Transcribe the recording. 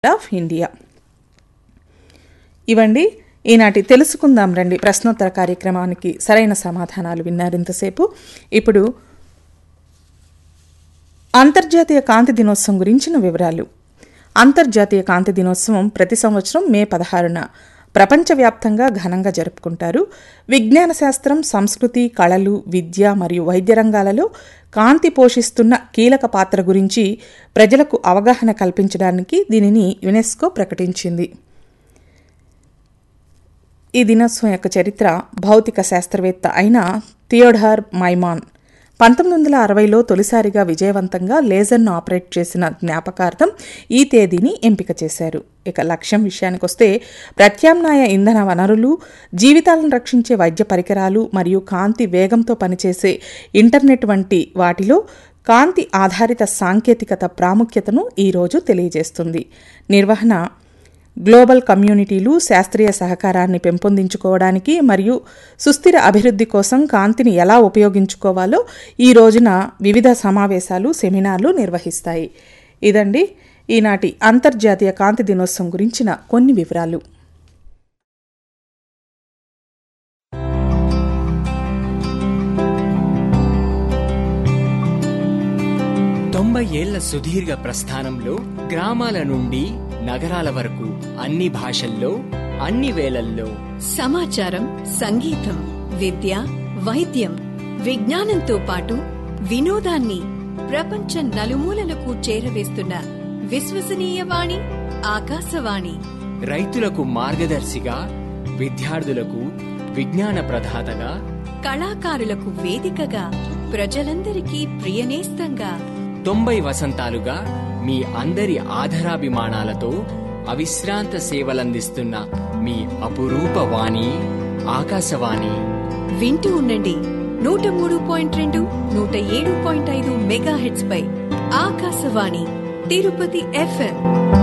of India ఇవండి ఈనాటి తెలుసుకుందాం రండి ప్రశ్నోత్తర కార్యక్రమానికి సరైన సమాధానాలు విన్నారు ఇంతసేపు ఇప్పుడు అంతర్జాతీయ కాంతి దినోత్సవం గురించిన వివరాలు అంతర్జాతీయ కాంతి దినోత్సవం ప్రతి సంవత్సరం మే పదహారున ప్రపంచవ్యాప్తంగా ఘనంగా జరుపుకుంటారు విజ్ఞాన శాస్త్రం సంస్కృతి కళలు విద్య మరియు వైద్య రంగాలలో కాంతి పోషిస్తున్న కీలక పాత్ర గురించి ప్రజలకు అవగాహన కల్పించడానికి దీనిని యునెస్కో ప్రకటించింది ఈ దినోత్సవం యొక్క చరిత్ర భౌతిక శాస్త్రవేత్త అయిన థియోడార్ మైమాన్ పంతొమ్మిది వందల అరవైలో తొలిసారిగా విజయవంతంగా లేజర్ను ఆపరేట్ చేసిన జ్ఞాపకార్థం ఈ తేదీని ఎంపిక చేశారు ఇక లక్ష్యం విషయానికొస్తే ప్రత్యామ్నాయ ఇంధన వనరులు జీవితాలను రక్షించే వైద్య పరికరాలు మరియు కాంతి వేగంతో పనిచేసే ఇంటర్నెట్ వంటి వాటిలో కాంతి ఆధారిత సాంకేతికత ప్రాముఖ్యతను ఈరోజు తెలియజేస్తుంది నిర్వహణ గ్లోబల్ కమ్యూనిటీలు శాస్త్రీయ సహకారాన్ని పెంపొందించుకోవడానికి మరియు సుస్థిర అభివృద్ధి కోసం కాంతిని ఎలా ఉపయోగించుకోవాలో ఈ రోజున వివిధ సమావేశాలు సెమినార్లు నిర్వహిస్తాయి ఇదండి ఈనాటి అంతర్జాతీయ కాంతి దినోత్సవం గురించిన కొన్ని వివరాలు తొంభై ఏళ్ల సుదీర్ఘ ప్రస్థానంలో గ్రామాల నుండి నగరాల వరకు అన్ని భాషల్లో అన్ని వేళల్లో సమాచారం సంగీతం విద్య వైద్యం విజ్ఞానంతో పాటు వినోదాన్ని ప్రపంచ నలుమూలలకు చేరవేస్తున్న విశ్వసనీయ వాణి ఆకాశవాణి రైతులకు మార్గదర్శిగా విద్యార్థులకు విజ్ఞాన ప్రదాతగా కళాకారులకు వేదికగా ప్రజలందరికీ ప్రియనేస్తంగా తొంభై వసంతాలుగా మీ అందరి ఆధరాభిమానాలతో అవిశ్రాంత సేవలందిస్తున్న మీ అపురూప వాణి ఆకాశవాణి వింటూ ఉండండి నూట మూడు పాయింట్ రెండు నూట ఏడు పాయింట్ ఐదు మెగా హెడ్స్ పై ఆకాశవాణి తిరుపతి ఎఫ్ఎం